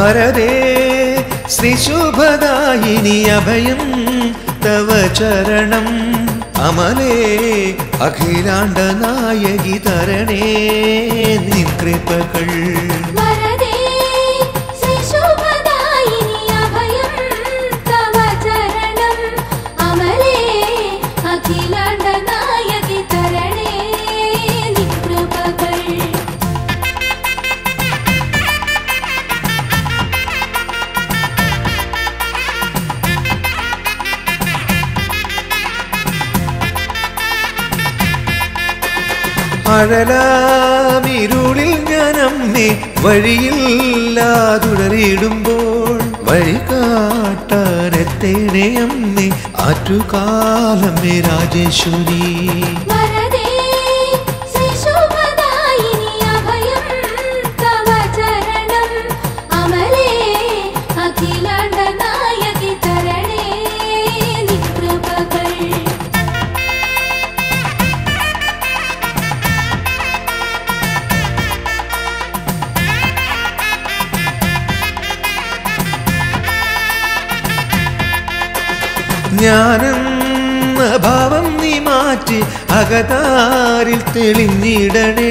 വരദേ ശ്രീശുഭദായിനി അഭയം തവ ചരണം അമലേ അഖിലാണ്ട നായകി തരണേ നിൻ കൃപകൾ വരദേ ശ്രീശുഭദായിനി അഭയം തവ ചരണം അമലേ അഖിലാണ്ട നായകി തരണേ നിൻ കൃപകൾ അഴലാമിരുളിൽ ഞാൻ അമ്മേ വഴിയില്ലാതുടറിയിടുമ്പോൾ വഴി കാട്ടാനെത്തേണേ അമ്മേ ആറ്റുകാലമ്മേ രാജേശ്വരി വരദേ ശ്രീശുഭദായിനി അഭയം തവ ചരണം അമലേ അഖിലാണ്ട നായകി തരണേ നിൻ കൃപകൾ ഞാനെന്ന ഭാവം നീ മാറ്റി അകതാരിൽ തെളിഞ്ഞിടണേ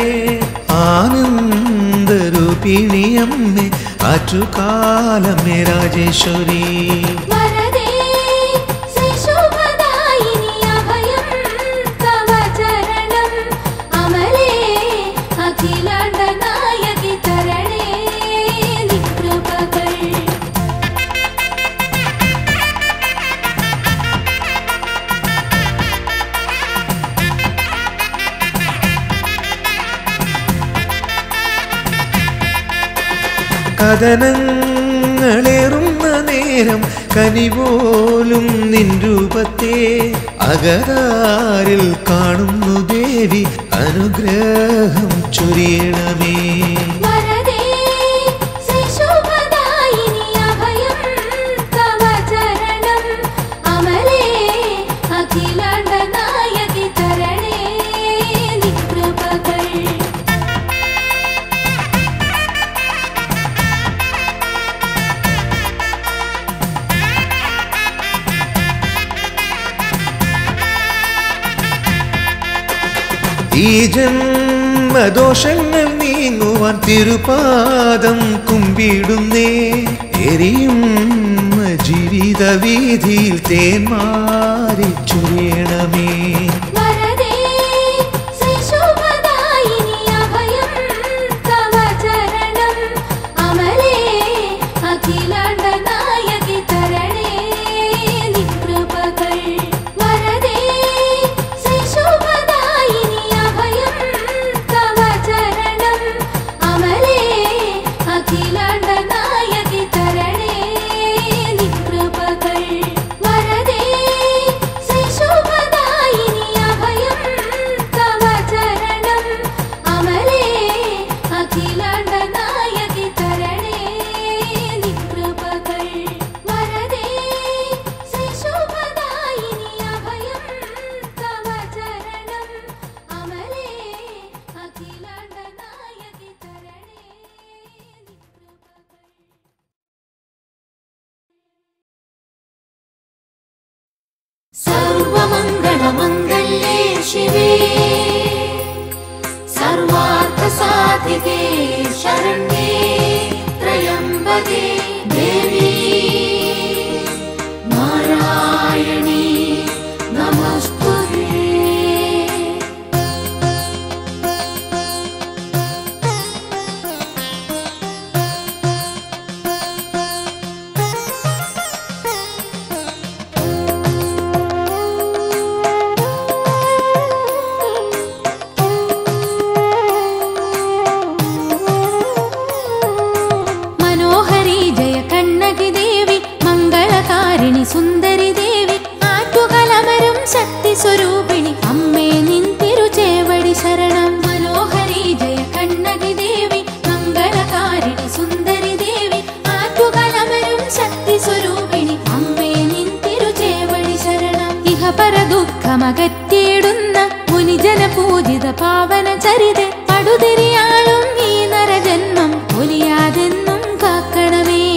ആനന്ദരൂപിണി അമ്മേ ആറ്റുകാലമ്മേ രാജേശ്വരി വരദേ ശ്രീശുഭദായിനി അഭയം തവ ചരണം അമലേ അഖിലാണ്ട നായകി തരണേ നിൻ കൃപകൾ കഥനങ്ങളേറുന്ന നേരം കനിപോലും നിൻ രൂപത്തെ അകതാരിൽ കാണുന്നു ദേവി അനുഗ്രഹം ചൊരിയണമേ വരദേ ശ്രീശുഭദായിനി അഭയം തവ ചരണം അമലേ അഖിലാണ്ട നായകി തരണേ നിൻ കൃപകൾ ഈ ജന്മദോഷങ്ങൾ നീങ്ങുവാൻ തിരുപാദം കുമ്പിടുന്നേ എരിയും ജീവിത വീതിയിൽ തേന്മാരി ചൊരിയണമേ വരദേ ശ്രീശുഭദായിനി അഭയം തവ ചരണം അമലേ അഖിലാണ്ട നായകി തരണേ നിൻ കൃപകൾ വരദേ ശ്രീശുഭദായിനി അഭയം തവ ചരണം അമലേ അഖിലാണ്ട നായകി തരണേ നിൻ കൃപകൾ വരദേ ശ്രീശുഭദായിനി അഭയം തവ ചരണം അമലേ അഖിലാണ്ട നായകി തരണേ നിൻ കൃപകൾ വരദേ ശ്രീശുഭദായിനി അഭയം തവ ചരണം അമലേ അഖിലാണ്ട നായകി തരണേ നിൻ കൃപകൾ സർവമംഗളമംഗല്യേ ശിവേ സർവാർത്ഥസാധികേ ശരണ്യേ ത്രയംബകേ ദേവി നാരായണീ നമസ്തുതേ മനോഹരി ജയ കണ്ണകി ദേവി മംഗളകാരിണി സുന്ദരി ദേവി ആറ്റുകലമരും ശക്തി സ്വരൂപിണി അമ്മേ നിൻ തിരുചേവടി ശരണം മനോഹരി ജയ കണ്ണകി ദേവി മംഗളകാരിണി സുന്ദരി ദേവി ആറ്റുകലമരും ശക്തി സ്വരൂപിണി അമ്മേ നിൻ തിരുചേവടി ശരണം ഇഹ പര ദുഃഖമകറ്റിയിടുന്ന മുനിജന പൂജിത പാവന ചരിത പടുതിരിയാളും ഈ നരജന്മം ഒലിയാതെന്നും കാക്കണമേ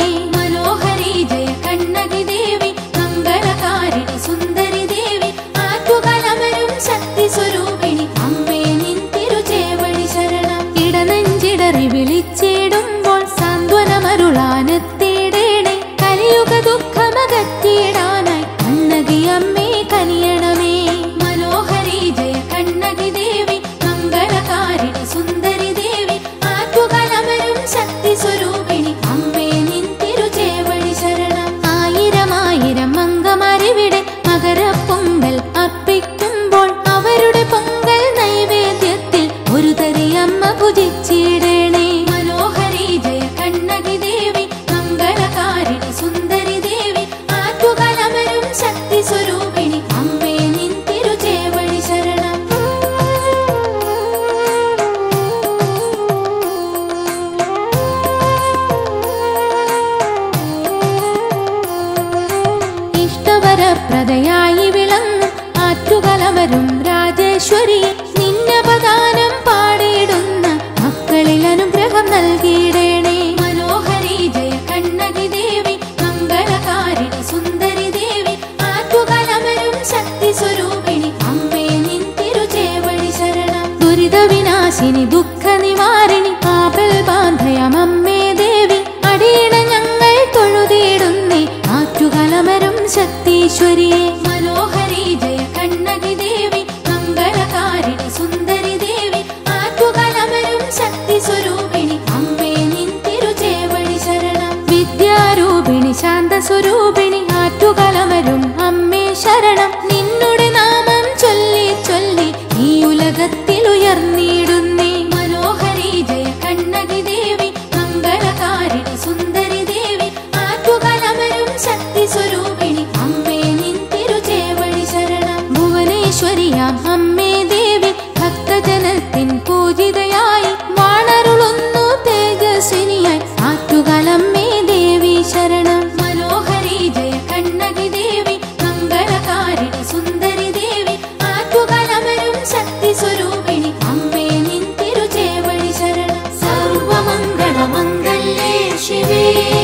സർവവരപ്രദയായി വിളങ്ങും ആറ്റുകലവരും രാജേശ്വരി നിന്നപദാനം പാടിയിടുന്ന മക്കളിൽ അനുഗ്രഹം നൽകിയിടേണേ മനോഹരി ജയ കണ്ണകി ദേവി മംഗളകാരിണി സുന്ദരി ദേവി ആറ്റുകലമരും ശക്തി സ്വരൂപിണി അമ്മേ നിൻ തിരുചേവടി ശരണം ദുരിത വിനാശിനി ദുഃഖ നിവാരിണി കാവൽ ബാന്ധയമമ്മേ ദേവി അടിയണ ഞങ്ങൾ തൊഴുതിയിടുന്നേ ആറ്റുകലമരും ശക്തീശ്വരിയെ മനോഹരി ജയ കണ്ണകി ദേവി മംഗളകാരിണി സുന്ദരി ദേവി ആറ്റുകലമരും ശക്തി സ്വരൂപിണി അമ്മേ നിൻ തിരുചേവടി ശരണം വിദ്യാരൂപിണി ശാന്തസ്വരൂപിണി ആറ്റുകലമരും അമ്മേ ശരണം നിന്നുടെ നാമം ചൊല്ലി ചൊല്ലി ഈ ഉലകത്തിൽ ഉയർന്നിടുന്നേ മനോഹരി ജയ കണ്ണകി ദേവി മംഗളകാരിണി സുന്ദരി ദേവി ആറ്റുകലമരും ശക്തി സ്വരൂപിണി അമ്മേ നിൻ തിരുചേവടി ശരണം ഭുവനേശ്വരിയാം അമ്മേ ദേവി ഭക്തജനത്തിൻ പൂജിതയായി വാണരുളുന്നു തേജസ്വിനിയായി ആറ്റുകലമ്മേ ദേവി ശരണം മനോഹരി ജയ കണ്ണകി ദേവി മംഗളകാരിണി സുന്ദരി ദേവി ആറ്റുകലമരും ശക്തി സ്വരൂപിണി അമ്മേ നിൻ തിരുചേവടി ശരണം സർവമംഗളമംഗല്യേ ശിവേ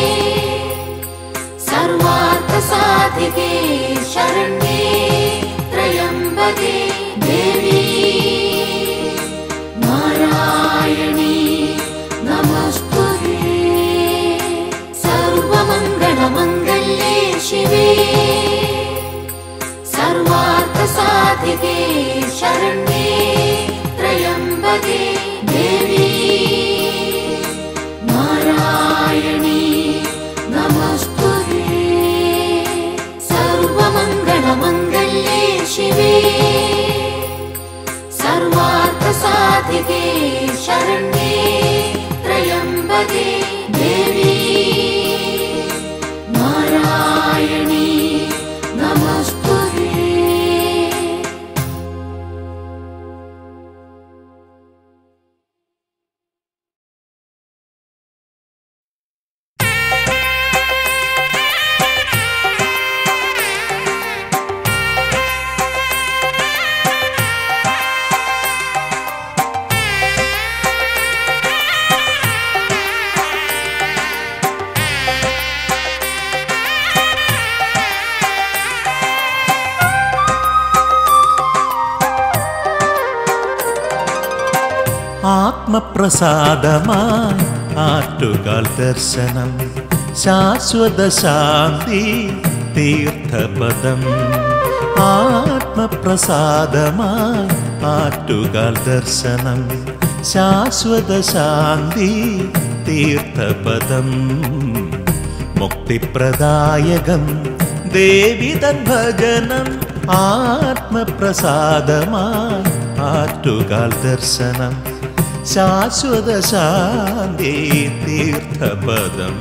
സർവാർത്ഥസാധികേ ശരണ്യേ ത്രയംബകേ ദേവി നാരായണീ നമസ്തുതേ സർവമംഗളമംഗല്യേ ശിവേ സർവാർത്ഥസാധികേ ശരണ്യേ ത്രയംബകേ ദേവി നാരായണീ നമസ്തുതേ സർവമംഗളമംഗല്യേ ശിവേ സർവാർത്ഥസാധികേ ശരണ്യേ ത്രയംബകേ ദേവി നാരായണീ നമസ്തുതേ ആത്മപ്രസാദമായി ആറ്റുകാൽ ദർശനം ശാശ്വത ശാന്തി തീർത്ഥപദം ആത്മപ്രസാദമായി ആറ്റുകാൽ ദർശനം ശാശ്വത ശാന്തി തീർത്ഥപദം മുക്തിപ്രദായകം ദേവിതൻ ഭജനം ആത്മപ്രസാദമായി ആറ്റുകാൽ ദർശനം ശാശ്വത ശാന്തി തീർത്ഥപദം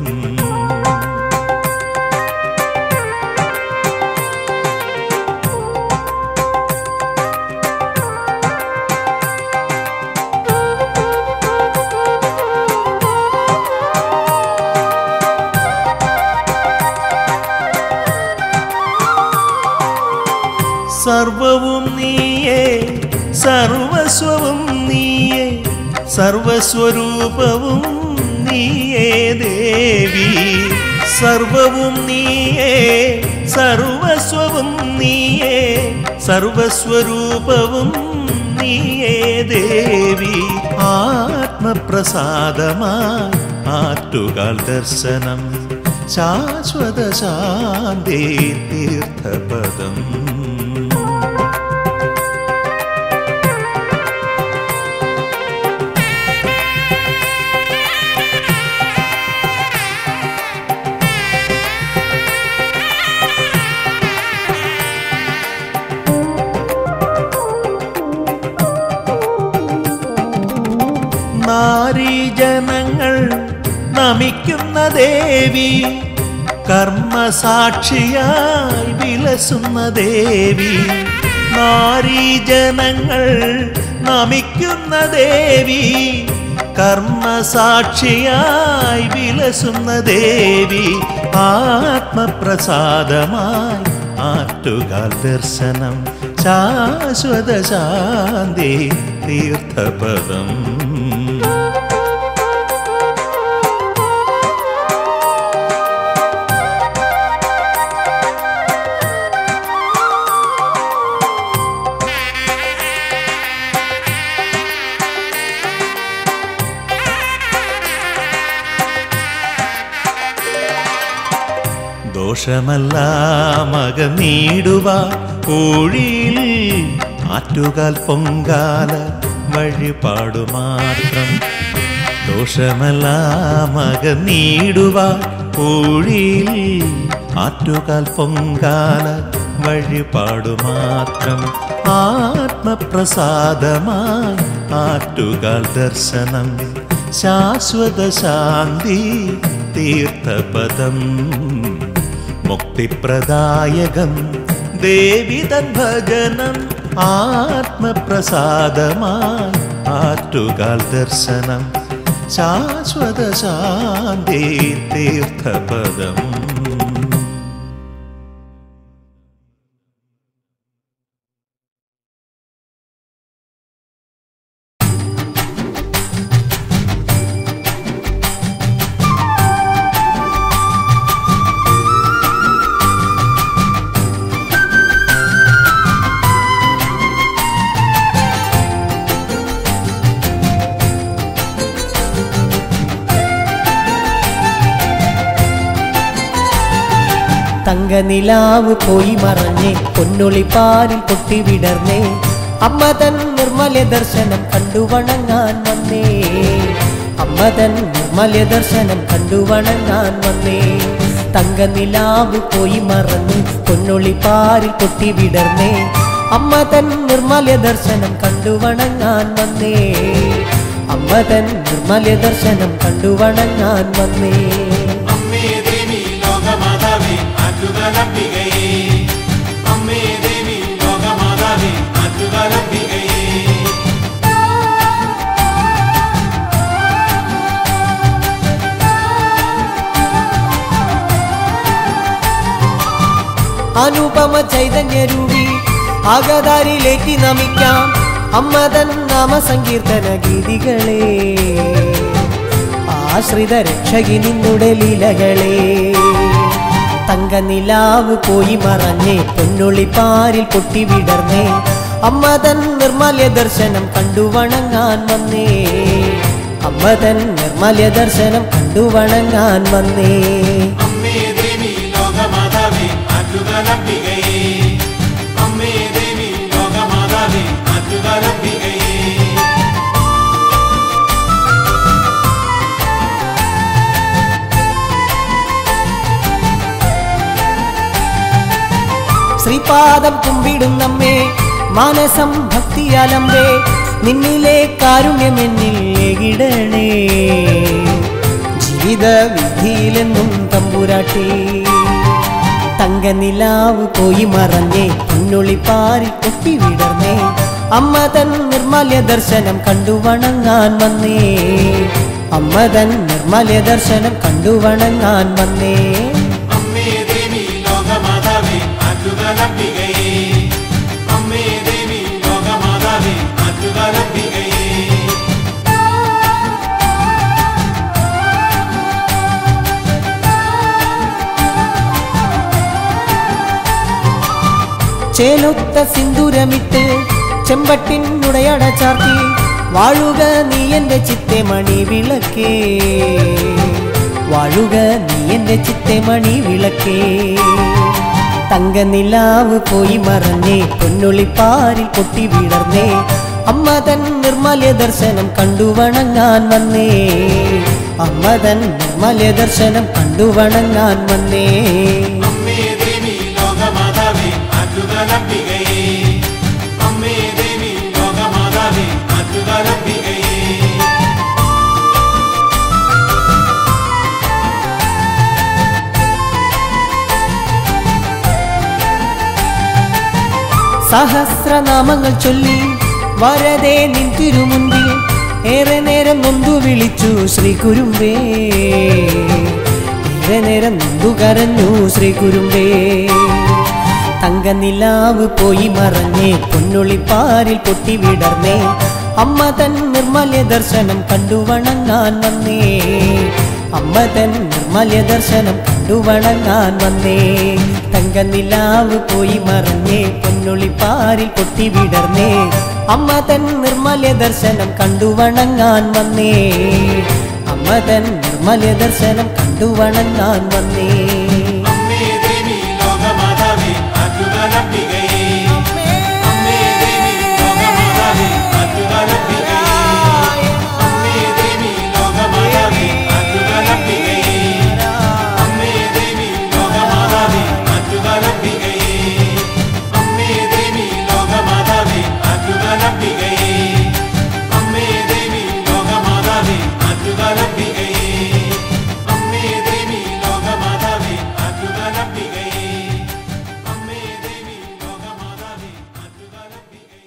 സർവവും നീയേ സർവസ്വവും നീയേ സർവസ്വരൂപവും നീയേ ദേവി സർവവും നീയേ സർവസ്വവും നീയേ സർവസ്വരൂപവും നീയേ ദേവി ആത്മപ്രസാദമായി ആറ്റുകാൽ ദർശനം ശാശ്വത ശാന്തി തീർത്ഥപദം നാരീജനങ്ങൾ നമിക്കുന്ന ദേവി കർമ്മസാക്ഷിയായി വിലസുന്ന ദേവി നാരീജനങ്ങൾ നമിക്കുന്ന ദേവി കർമ്മസാക്ഷിയായി വിലസുന്ന ദേവി ആത്മപ്രസാദമായി ആറ്റുകാൽ ദർശനം ശാശ്വത ശാന്തി തീർത്ഥപദം ദോഷമല്ല മക നീടുവ കോഴിയിൽ ആറ്റുകാൽ പൊങ്കാല വഴിപാടു മാത്രം ദോഷമല്ല മക നീടുവ കോഴിയിൽ ആറ്റുകാൽ പൊങ്കാല വഴിപാടു മാത്രം ആത്മപ്രസാദമായി ആറ്റുകാൽ ദർശനം ശാശ്വത ശാന്തി തീർത്ഥപദം മുക്തിപ്രദായകം ദേവിതൻ ഭജനം ആത്മപ്രസാദമായി ആറ്റുകാൽ ദർശനം ശാശ്വത ശാന്തി തീർത്ഥപദം തങ്കനിലാവ് പോയി മറഞ്ഞേ പൊന്നൊളിപ്പാരിൽ പൊട്ടി വിടർന്നേ അമ്മ തൻ നിർമ്മല ദർശനം കണ്ടു വണങ്ങാൻ വന്നേ അമ്മ തൻ നിർമ്മല ദർശനം കണ്ടു വണങ്ങാൻ വന്നേ തങ്കനിലാവ് പോയി മറഞ്ഞ് പൊന്നൊളിപ്പാരിൽ പൊട്ടി വിടർന്നേ അമ്മ തൻ നിർമ്മല ദർശനം കണ്ടു വണങ്ങാൻ വന്നേ അമ്മ തൻ നിർമ്മല ദർശനം കണ്ടു വണങ്ങാൻ വന്നേ അമ്മേ ദേവി ലോകമാതാവേ ആറ്റുകാലംബികയേ അമ്മേ ദേവി ലോകമാതാവേ ആറ്റുകാലംബികയേ അനുപമ ചൈതന്യരൂപി ആഗതാരിലേക്ക് നമിക്കാം അമ്മതൻ നാമ സങ്കീർത്തന ഗീതികളെ ആശ്രിത രക്ഷകി നിന്നുടെ ലീലകളെ തങ്കനിലാവ് പോയി മറഞ്ഞേ പൊന്നുള്ളിപ്പാരിൽ പൊട്ടി വിടർന്നേ അമ്മതൻ നിർമ്മല്യ ദർശനം കണ്ടു വണങ്ങാൻ വന്നേ അമ്മതൻ നിർമ്മല്യ ദർശനം കണ്ടു വണങ്ങാൻ വന്നേ അമ്മേ ദേവി ലോകമാതാവേ ആറ്റുകാലംബികയേ അമ്മേ ദേവി ലോകമാതാവേ ആറ്റുകാലംബികയേ ശ്രീപാദം കുമ്പിടുന്നമ്മേ മാനസം ഭക്തിയാലമ്പേ നിന്നിലെ കാരുണ്യമെന്നിൽ ഏകിടണേ ജീവിത വിധിയിലെന്നും തമ്പുരാട്ടി തങ്കനിലാവ് പോയി മറഞ്ഞേ പൊന്നുളിപ്പാരി കൊട്ടി വിടർന്നേ അമ്മ തൻ നിർമ്മല്യ ദർശനം കണ്ടു വണങ്ങാൻ വന്നേ അമ്മ തൻ നിർമ്മല്യ ദർശനം കണ്ടു വണങ്ങാൻ വന്നേ അമ്മേ ദേവി ലോകമാതാവേ ആറ്റുകാലംബികയേ അമ്മേ ദേവി ലോകമാതാവേ ആറ്റുകാലംബികയേ ചേലൊത്ത സിന്ദൂരമിട്ട് ചെമ്പട്ടിനുടയട ചാർത്തി വാഴുക നീ എന്റെ ചിത്തെ മണി വിളക്കേ വാഴുക നീ എന്റെ ചിത്തെ മണി വിളക്കേ തങ്കനിലാവ് പോയി മറഞ്ഞേ പൊന്നുളിപ്പാരിൽ പൊട്ടി വിടർന്നേ അമ്മ തൻ നിർമ്മല്യ ദർശനം കണ്ടു വണങ്ങാൻ വന്നേ അമ്മ തൻ നിർമ്മല്യ ദർശനം കണ്ടു വണങ്ങാൻ വന്നേ അമ്മേ ദേവി ലോകമാതാവേ ആറ്റുകാലംബികയേ അമ്മേ ദേവി ലോകമാതാവേ ആറ്റുകാലംബികയേ സഹസ്രനാമങ്ങൾ ചൊല്ലി വരതേ നിൻ തിരുമുൻപിൽ ഏറെ നേരം നൊന്തു വിളിച്ചു ശ്രീ കുരുമ്പേ ഏറെ നേരം നൊന്തു കരഞ്ഞു ശ്രീ കുരുമ്പേ തങ്കനിലാവ് പോയി മറഞ്ഞേ പൊന്നുളിപ്പാരിൽ പൊട്ടി വിടർന്നേ അമ്മ തൻ നിർമ്മല്യ ദർശനം കണ്ടു വണങ്ങാൻ വന്നേ അമ്മ തൻ നിർമ്മല്യ ദർശനം കണ്ടു വണങ്ങാൻ വന്നേ തങ്കനിലാവ് പോയി മറഞ്ഞേ പൊന്നുളിപ്പാരിൽ പൊട്ടി വിടർന്നേ അമ്മ തൻ നിർമ്മല്യ ദർശനം കണ്ടു വണങ്ങാൻ വന്നേ അമ്മ തൻ നിർമ്മല്യ ദർശനം കണ്ടു വണങ്ങാൻ വന്നേ അമ്മേ ദേവി ലോകമാതാവേ ആറ്റുകാലംബികയേ അമ്മേ ദേവി ലോകമാതാവേ ആറ്റുകാലംബികയേ അമ്മേ ദേവി ലോകമാതാവേ ആറ്റുകാലംബികയേ അമ്മേ ദേവി ലോകമാതാവേ ആറ്റുകാലംബികയേ അമ്മേ ദേവി ലോകമാതാവേ ആറ്റുകാലംബികയേ അമ്മേ ദേവി ലോകമാതാവേ ആറ്റുകാലംബികയേ അമ്മേ ദേവി ലോകമാതാവേ ആറ്റുകാലംബികയേ അമ്മേ ദേവി ലോകമാതാവേ ആറ്റുകാലംബികയേ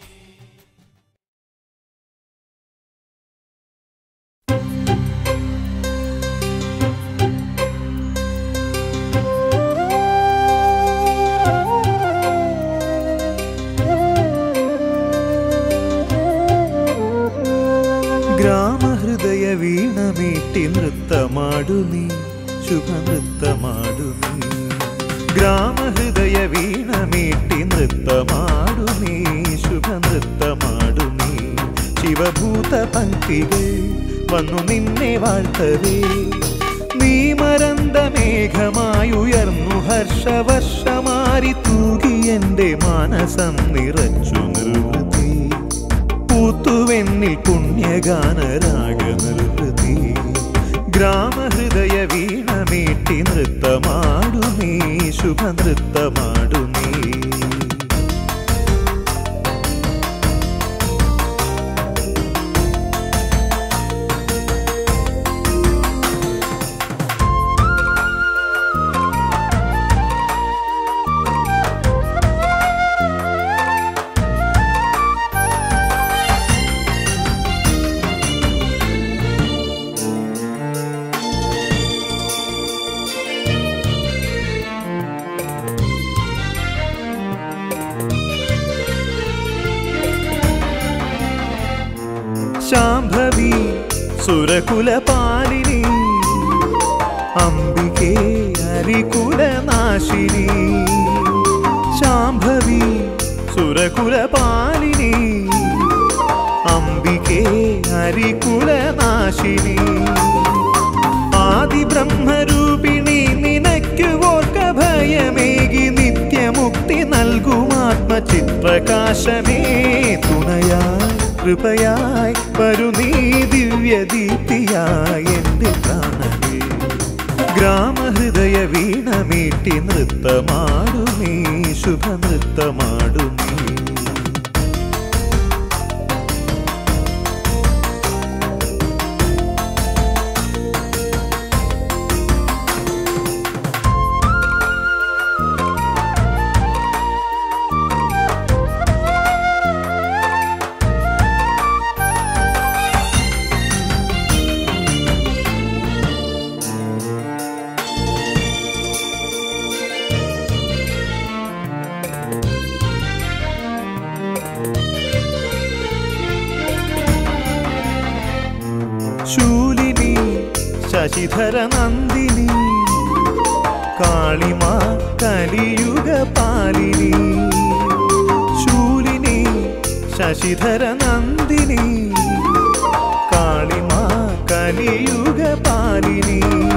ಗ್ರಾಮಹೃದಯ ವೀಣ ಮೀಟಿ ನೃತ್ತ ಮಾಡು ನೀ ಶುಭ ನೃತ್ತ ಮಾಡು ನೀ ಗ್ರಾಮ ಹೃದಯ ವೀಣ ಮೀಟಿ ನೃತ್ತ ಮಾಡು ನೀ ಶುಭ ನೃತ್ತ ಮಾಡು ನೀ ಶಿವಭೂತ ಪಂಕ್ತಿಗೆ വന്നു നിന്നെ വാഴ്ത്തവേ നീ മറந்த മേഘമായുയർന്നു ഹർഷവർഷമാരി തൂകി എൻ്റെ മാനസം നിറച്ചു നിർവൃതി പൂത്തുവെന്നിൽ പുണ്യഗാനരാഗ നിർവൃതി ഗ്രാമഹൃദയ വീണമീട്ടി നൃത്തമാടു നീ ശുഭ നൃത്തമാടു നീ ശാംഭവി സുരകുലപാലിനി അംബികേ ഹരികുലനാശിനി ശാംഭവി സുരകുലപാലിനി അംബികേ ഹരികുലനാശിനി ആദിബ്രഹ്മരൂപിണി നിനക്കു ഓർക്ക ഭയമേകി നിത്യമുക്തി നൽകും ആത്മചിത്രകാശമേ തുണയായി കൃപയായി വരു നീ ദിവ്യദീപ്തിയായി എൻ്റെ പ്രാണനേ ഗ്രാമഹൃദയ വീണമീട്ടി നൃത്തമാടു നീ ശുഭ നൃത്തമാടു നീ ശൂലിനി ശശിധര നന്ദിനി കാളിമ കലിയുഗ പാലിനി ശൂലിനി ശശിധര നന്ദിനി കാളിമ കലിയുഗ പാലിനി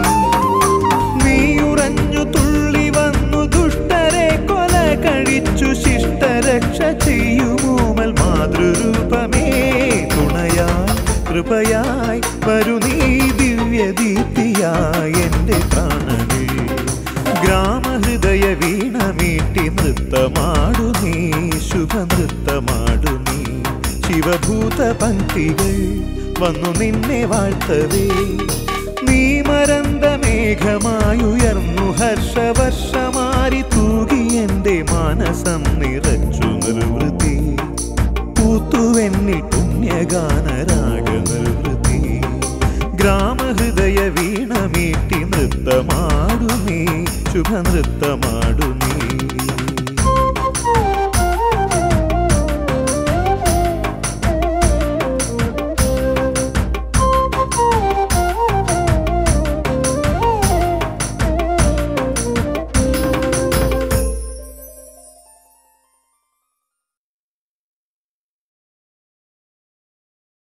നീയുറഞ്ഞു തുള്ളി വന്നു ദുഷ്ടരെ കൊല കഴിച്ചു ശിഷ്ടരക്ഷ ചെയ്യുമോമൽ മാതൃരൂപമേ തുണയായി കൃപയായി വരു നീ ദിവ്യദീപ്തിയായി എൻ്റെ പ്രാണനേ ഗ്രാമഹൃദയ വീണമീട്ടി നൃത്തമാടു നീ ശുഭ നൃത്തമാടു നീ ശിവഭൂത പങ്ക്തികൾ വന്നു നിന്നെ വാഴ്ത്തവേ നീ മറந்த മേഘമായുയർന്നു ഹർഷവർഷമാരി തൂകി എൻ്റെ മാനസം നിറച്ചു നിർവൃതി പൂത്തുവെന്നിൽ പുണ്യഗാനരാഗ നിർവൃതി ഗ്രാമഹൃദയ വീണമീട്ടി നൃത്തമാടു ശുഭനൃത്തമാടു നീ